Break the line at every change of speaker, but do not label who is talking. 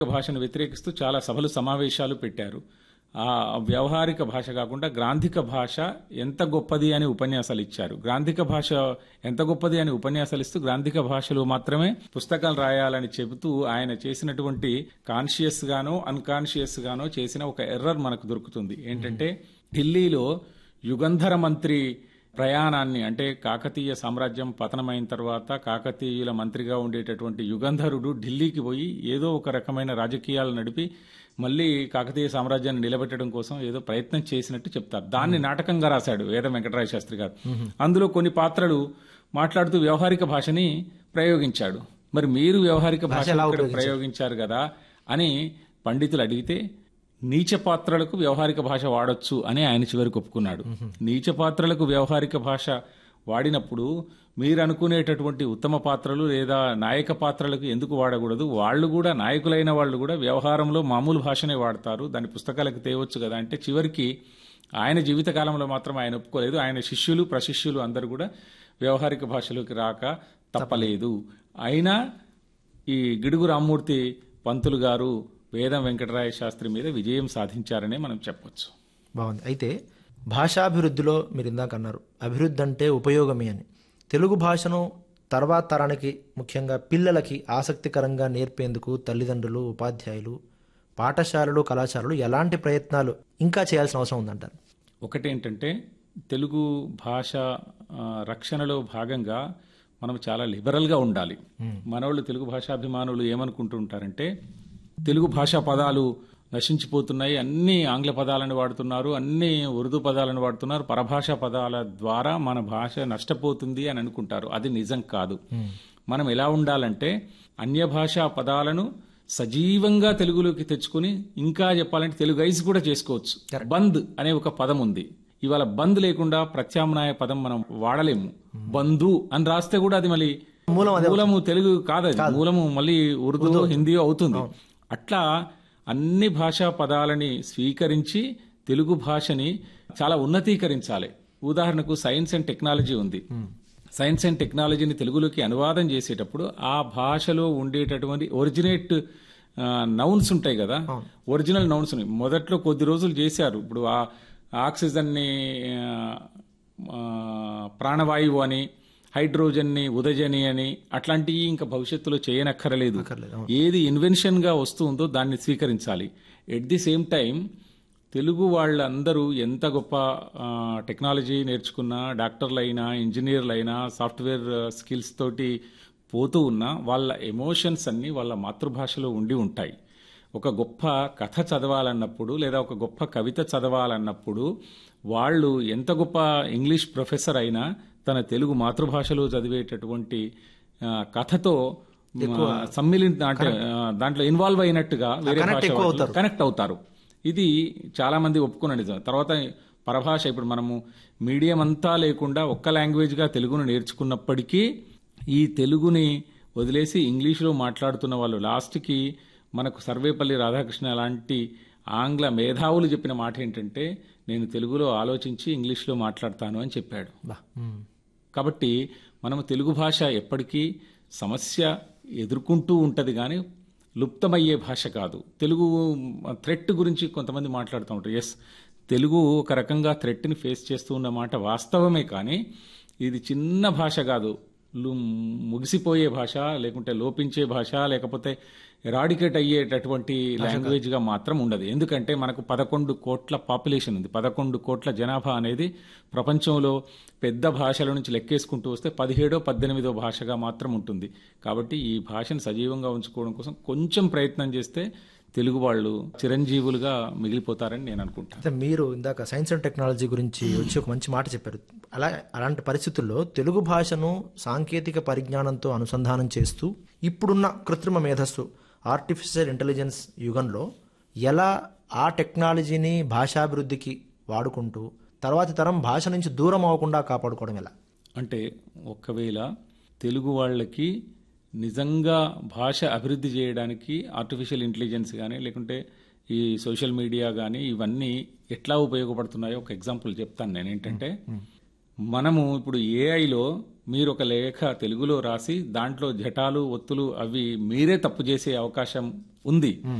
భాషను వ్యతిరేకిస్తూ చాలా సభలు సమావేశాలు పెట్టారు ఆ వ్యవహారిక భాష కాకుండా గ్రాంధిక భాష ఎంత గొప్పది అని ఉపన్యాసాలు ఇచ్చారు గ్రాంధిక భాష ఎంత గొప్పది అని ఉపన్యాసాలు ఇస్తూ గ్రాంధిక భాషలో మాత్రమే పుస్తకాలు రాయాలని చెబుతూ ఆయన చేసినటువంటి కాన్షియస్ గానో అన్కాన్షియస్ గానో చేసిన ఒక ఎర్రర్ మనకు దొరుకుతుంది ఏంటంటే ఢిల్లీలో యుగంధర మంత్రి ప్రయాణాన్ని అంటే కాకతీయ సామ్రాజ్యం పతనమైన తర్వాత కాకతీయుల మంత్రిగా ఉండేటటువంటి యుగంధరుడు ఢిల్లీకి పోయి ఏదో ఒక రకమైన రాజకీయాలు నడిపి మళ్ళీ కాకతీయ సామ్రాజ్యాన్ని నిలబెట్టడం కోసం ఏదో ప్రయత్నం చేసినట్టు చెప్తారు దాన్ని నాటకంగా రాశాడు వేద వెంకటరాయ శాస్త్రి గారు అందులో కొన్ని పాత్రలు మాట్లాడుతూ వ్యవహారిక భాషని ప్రయోగించాడు మరి మీరు వ్యవహారిక భాష ఇక్కడ ప్రయోగించారు కదా అని పండితులు అడిగితే నీచ పాత్రలకు వ్యవహారిక భాష వాడొచ్చు అని ఆయన చివరికి ఒప్పుకున్నాడు నీచ పాత్రలకు వ్యవహారిక భాష వాడినప్పుడు మీరు అనుకునేటటువంటి ఉత్తమ పాత్రలు లేదా నాయక పాత్రలకు ఎందుకు వాడకూడదు వాళ్ళు కూడా నాయకులైన వాళ్ళు కూడా వ్యవహారంలో మామూలు భాషనే వాడతారు దాని పుస్తకాలకు తేవచ్చు కదా అంటే చివరికి ఆయన జీవితకాలంలో మాత్రం ఆయన ఒప్పుకోలేదు ఆయన శిష్యులు ప్రశిష్యులు అందరూ కూడా వ్యవహారిక భాషలోకి రాక తప్పలేదు అయినా ఈ గిడుగు రామ్మూర్తి పంతులు గారు వేదం వెంకటరాయ శాస్త్రి మీద విజయం సాధించారనే మనం చెప్పొచ్చు
బాగుంది అయితే భాషాభివృద్ధిలో మీరు ఇందాక అన్నారు అభివృద్ధి అంటే ఉపయోగమే అని తెలుగు భాషను తర్వాత తరానికి ముఖ్యంగా పిల్లలకి ఆసక్తికరంగా నేర్పేందుకు తల్లిదండ్రులు ఉపాధ్యాయులు పాఠశాలలు కళాశాలలు ఎలాంటి ప్రయత్నాలు ఇంకా చేయాల్సిన అవసరం ఉందంటారు
ఒకటేంటంటే తెలుగు భాష ఆ, రక్షణలో భాగంగా మనం చాలా లిబరల్గా ఉండాలి మనోళ్ళు తెలుగు భాషాభిమానులు ఏమనుకుంటూ ఉంటారంటే తెలుగు భాషా పదాలు నశించిపోతున్నాయి అన్ని ఆంగ్ల పదాలను వాడుతున్నారు అన్ని ఉర్దూ పదాలను వాడుతున్నారు పరభాషా పదాల ద్వారా మన భాష నష్టపోతుంది అని అనుకుంటారు అది నిజం కాదు మనం ఎలా ఉండాలంటే అన్య భాషా పదాలను సజీవంగా తెలుగులోకి తెచ్చుకుని ఇంకా చెప్పాలంటే తెలుగైజ్ కూడా చేసుకోవచ్చు బంద్ అనే ఒక పదం ఉంది ఇవాళ బంద్ లేకుండా ప్రత్యామ్నాయ పదం మనం వాడలేము బంధు అని రాస్తే కూడా అది మళ్ళీ మూలము తెలుగు కాదు అది. మూలము మళ్ళీ ఉర్దూ హిందీ అవుతుంది అట్లా అన్ని భాషా పదాలని స్వీకరించి తెలుగు భాషని చాలా ఉన్నతీకరించాలి ఉదాహరణకు సైన్స్ అండ్ టెక్నాలజీ ఉంది సైన్స్ అండ్ టెక్నాలజీని తెలుగులోకి అనువాదం చేసేటప్పుడు ఆ భాషలో ఉండేటటువంటి ఒరిజినేట్ నౌన్స్ ఉంటాయి కదా ఒరిజినల్ నౌన్స్ ఉన్నాయి మొదట్లో కొద్ది రోజులు చేశారు ఇప్పుడు ఆ ఆక్సిజన్ని ఆ, ఆ, ప్రాణవాయువు అని హైడ్రోజన్ని ఉదజని అని అట్లాంటివి ఇంకా భవిష్యత్తులో చేయనక్కరలేదు ఏది ఇన్వెన్షన్ గా వస్తుందో దాన్ని స్వీకరించాలి at the same time Telugu వాళ్ళందరూ ఎంత గొప్ప ఆ, టెక్నాలజీ నేర్చుకున్నా డాక్టర్లైనా ఇంజనీర్లైనా సాఫ్ట్వేర్ స్కిల్స్ తోటి పోతూ ఉన్నా వాళ్ళ ఎమోషన్స్ అన్ని వాళ్ళ మాతృభాషలో ఉండి ఉంటాయి ఒక గొప్ప కథ చదవాలన్నప్పుడు లేదా ఒక గొప్ప కవిత చదవాలన్నప్పుడు వాళ్ళు ఎంత గొప్ప ఇంగ్లీష్ ప్రొఫెసర్ అయినా తన తెలుగు మాతృభాషలో చదివేటటువంటి ఆ, కథతో ఆ, సమ్మిలి అంటే ఆ, దాంట్లో ఇన్వాల్వ్ అయినట్టుగా వేరే భాష వాళ్ళు కనెక్ట్ అవుతారు ఇది చాలా మంది ఒప్పుకున్న నిజం తర్వాత పరభాష ఇప్పుడు మనము మీడియం అంతా లేకుండా ఒక్క లాంగ్వేజ్ గా తెలుగును నేర్చుకున్నప్పటికీ ఈ తెలుగుని వదిలేసి ఇంగ్లీష్లో మాట్లాడుతున్న వాళ్ళు లాస్ట్కి మనకు సర్వేపల్లి రాధాకృష్ణ లాంటి ఆంగ్ల మేధావులు చెప్పిన మాట ఏంటంటే నేను తెలుగులో ఆలోచించి ఇంగ్లీష్లో మాట్లాడతాను అని చెప్పాడు
బా మ్మ్.
కాబట్టి మనము తెలుగు భాష ఎప్పటికీ సమస్య ఎదుర్కొంటూ ఉంటది కానీ లుప్తమయ్యే భాష కాదు తెలుగు థ్రెట్ గురించి కొంతమంది మాట్లాడుతూ ఉంటారు ఎస్ తెలుగు ఒక రకంగా థ్రెట్ని ఫేస్ చేస్తూ ఉన్న మాట వాస్తవమే కానీ ఇది చిన్న భాష కాదు లు- ముగిసిపోయే భాష లేకుంటే లోపించే భాష లేకపోతే ఎరాడికేట్ అయ్యేటటువంటి లాంగ్వేజ్ గా మాత్రం ఉండదు ఎందుకంటే మనకు పదకొండు కోట్ల పాపులేషన్ ఉంది పదకొండు కోట్ల జనాభా అనేది ప్రపంచంలో పెద్ద భాషల నుంచి లెక్కేసుకుంటూ వస్తే పదిహేడో పద్దెనిమిదో భాషగా మాత్రం ఉంటుంది కాబట్టి ఈ భాషను సజీవంగా ఉంచుకోవడం కోసం కొంచెం ప్రయత్నం చేస్తే తెలుగు వాళ్ళు చిరంజీవులుగా మిగిలిపోతారని నేను అనుకుంటాను
అయితే మీరు ఇందాక సైన్స్ అండ్ టెక్నాలజీ గురించి వచ్చి ఒక మంచి మాట చెప్పారు అలా అలాంటి పరిస్థితుల్లో తెలుగు భాషను సాంకేతిక పరిజ్ఞానంతో అనుసంధానం చేస్తూ ఇప్పుడున్న కృత్రిమ మేధస్సు ఆర్టిఫిషియల్ ఇంటెలిజెన్స్ యుగంలో ఎలా ఆ టెక్నాలజీని భాషాభివృద్ధికి వాడుకుంటూ తర్వాతి తరం భాష నుంచి దూరం అవ్వకుండా కాపాడుకోవడం ఎలా
అంటే ఒకవేళ తెలుగు వాళ్ళకి నిజంగా భాష అభివృద్ధి చేయడానికి ఆర్టిఫిషియల్ ఇంటెలిజెన్స్ కానీ లేకుంటే ఈ సోషల్ మీడియా కానీ ఇవన్నీ ఎట్లా ఉపయోగపడుతున్నాయో ఒక ఎగ్జాంపుల్ చెప్తాను నేను ఏంటంటే మనము ఇప్పుడు ఏఐలో మీరు ఒక లేఖ తెలుగులో రాసి దాంట్లో జటాలు ఒత్తులు అవి మీరే తప్పు చేసే అవకాశం ఉంది